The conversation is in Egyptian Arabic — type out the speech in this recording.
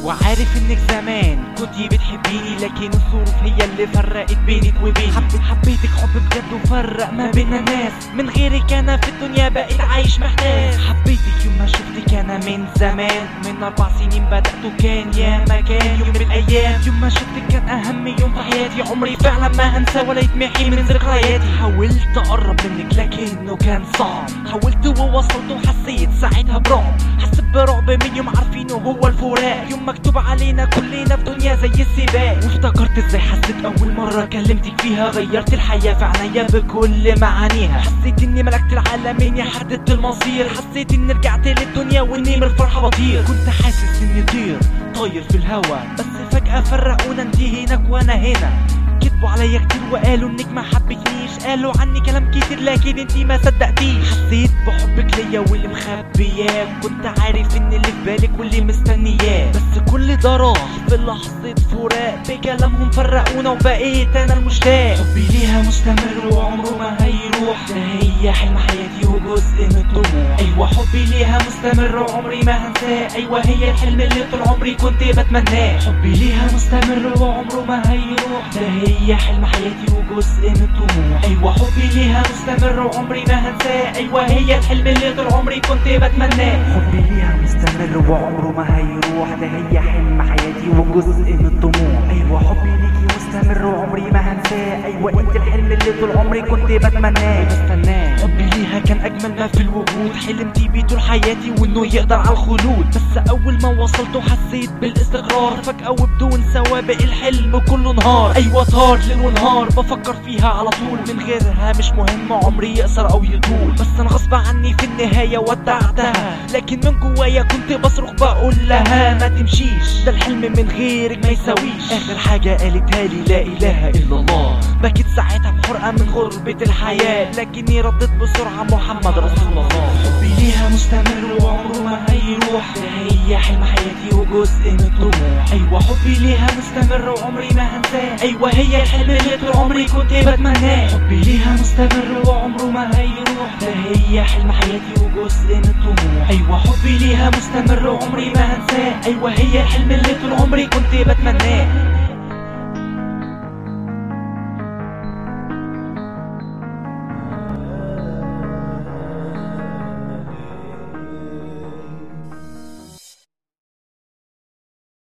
ايوه عارف انك زمان كنتي بتحبيني لكن الظروف هي اللي فرقت بينك وبيني حبيت حبيتك حب بجد وفرق ما بينا ناس من غيرك انا في الدنيا بقيت عايش محتاج حبيتك يوم ما شفتك انا من زمان من اربع سنين بدأت وكان يا مكان يوم من الايام يوم ما شفتك كان اهم يوم في حياتي عمري فعلا ما هنسى ولا يتمحي من ذكرياتي حاولت اقرب منك لكنه كان صعب حاولت ووصلت وحسيت ساعتها برعب حسيت برعب من يوم عارفينه هو الفراق يوم مكتوب علينا كلنا في دنيا زي السباق وافتكرت ازاي حسيت اول مره كلمتك فيها غيرت الحياه في عينيا بكل معانيها حسيت اني ملكت العالم اني حددت المصير حسيت اني رجعت للدنيا واني من الفرحه بطير كنت حاسس اني طير طاير في الهوا بس فجاه فرقونا انت هناك وانا هنا كذبوا عليا كتير وقالوا انك ما حبتنيش قالوا عني كلام كتير لكن انتي ما صدقتيش حسيت بحبك ليا واللي مخبياه كنت عارف ان اللي في بالك واللي مستنياه بس كل ده راح في لحظة فراق بكلامهم فرقونا وبقيت انا المشتاق حبي ليها مستمر وعمره ما هيروح ده هي حلم حياتي وجزء من الطموح ايوه حبي ليها مستمر وعمري ما هنساه ايوه هي الحلم اللي طول عمري كنت بتمناه حبي ليها مستمر وعمره ما هيروح ده هي حلم حياتي وجزء من الطموح ايوه حبي ليها مستمر وعمري ما هنساه ايوه هي الحلم اللي طول عمري كنت بتمناه حبي ليها مستمر وعمره ما هيروح ده هي حلم حياتي وجزء من الطموح ايوه حبي ليكي مستمر وعمري ما هنساه ايوه انت الحلم اللي طول عمري كنت بتمناه بستناه حبي ليها كان اجمل ما في الوجود حلمت بيه طول حياتي وانه يقدر على الخلود بس اول ما وصلت وحسيت بالاستقرار فجأة وبدون سوابق الحلم كله نهار ايوه طار ليل ونهار بفكر فيها على طول من غيرها مش مهم عمري يقصر او يطول بس انا غصب عني في النهاية ودعتها لكن من جوايا كنت بصرخ بقول لها ما تمشيش ده الحلم من غيرك ما يساويش اخر حاجة قالتها لي لا اله الا الله بكيت ساعتها بحرقة من غربة الحياة لكني رديت بسرعة محمد رسول الله حبي ليها مستمر وعمره ما هيروح ده هي حلم حياتي وجزء من الطموح ايوه حبي ليها مستمر وعمري ما هنساه ايوه هي الحلم اللي طول عمري كنت بتمناه حبي ليها مستمر وعمره ما هيروح ده هي حلم حياتي وجزء من الطموح ايوه حبي ليها مستمر وعمري ما هنساه ايوه هي الحلم اللي طول عمري كنت بتمناه